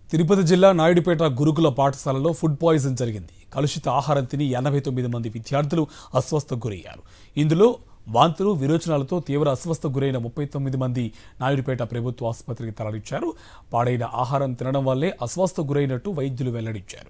తిరుపతి జిల్లా నాయుడుపేట గురుకుల పాఠశాలలో ఫుడ్ పాయిజన్ జరిగింది కలుషిత ఆహారం తిని ఎనభై తొమ్మిది మంది విద్యార్థులు అస్వస్థకు గురయ్యారు ఇందులో వాంతులు విరోచనాలతో తీవ్ర అస్వస్థకు గురైన ముప్పై తొమ్మిది మంది నాయుడుపేట ప్రభుత్వ ఆసుపత్రికి తరలించారు పాడైన ఆహారం తినడం వల్లే అస్వస్థకు గురైనట్టు వైద్యులు వెల్లడించారు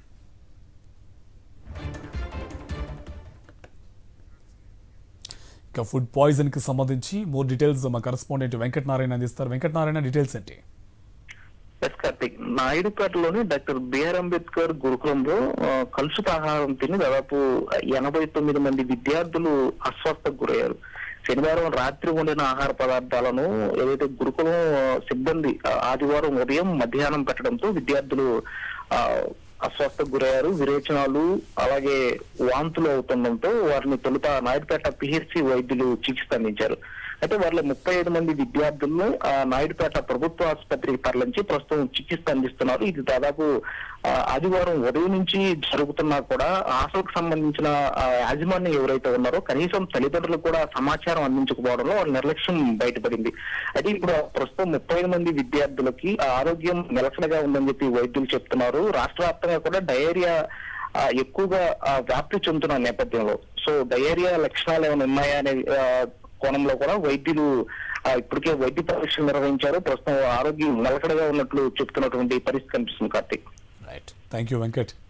ఇక ఫుడ్ పాయిజన్ కి సంబంధించి మోర్ డీటెయిల్స్ మా కరెస్పాండెంట్ వెంకటనారాయణ అందిస్తారు వెంకటనారాయణ డీటెయిల్స్ ఏంటి ఎస్ కార్తిక్ నాయుడుపేటలోని డాక్టర్ బిఆర్ అంబేద్కర్ గురుకులంలో ఆ, కలుషిత ఆహారం తిని దాదాపు ఎనభై తొమ్మిది మంది విద్యార్థులు అస్వస్థకు గురయ్యారు శనివారం రాత్రి వండిన ఆహార పదార్థాలను ఏదైతే గురుకులం ఆ, సిబ్బంది ఆ, ఆదివారం ఉదయం మధ్యాహ్నం పెట్టడంతో విద్యార్థులు ఆ, అస్వస్థకు గురయ్యారు విరేచనాలు అలాగే వాంతులు అవుతుండటంతో వారిని తొలుత నాయుడుపేట పిహెచ్సి వైద్యులు చికిత్స అందించారు అయితే వాళ్ళ ముప్పై ఐదు మంది విద్యార్థులను ఆ, నాయుడుపేట ప్రభుత్వ ఆసుపత్రికి తరలించి ప్రస్తుతం చికిత్స అందిస్తున్నారు ఇది దాదాపు ఆ, ఆదివారం ఉదయం నుంచి జరుగుతున్నా కూడా హాస్టల్కి సంబంధించిన ఆ, యాజమాన్యం ఎవరైతే ఉన్నారో కనీసం తల్లిదండ్రులకు కూడా సమాచారం అందించకపోవడంలో వాళ్ళ నిర్లక్ష్యం బయటపడింది అయితే ఇప్పుడు ప్రస్తుతం ముప్పై ఐదు మంది విద్యార్థులకి ఆ, ఆరోగ్యం నిలకడగా ఉందని చెప్పి వైద్యులు చెప్తున్నారు రాష్ట్ర వ్యాప్తంగా కూడా డయేరియా ఆ, ఎక్కువగా ఆ, వ్యాప్తి చెందుతున్న నేపథ్యంలో సో డయేరియా లక్షణాలు ఏమైనా ఉన్నాయా అనే ఆ, కోణంలో కూడా వైద్యులు ఆ, ఇప్పటికే వైద్య పరీక్షలు నిర్వహించారు ప్రస్తుతం ఆరోగ్యం నిలకడగా ఉన్నట్లు చెప్తున్నటువంటి పరిస్థితి కనిపిస్తుంది Karthik right thank you Venkat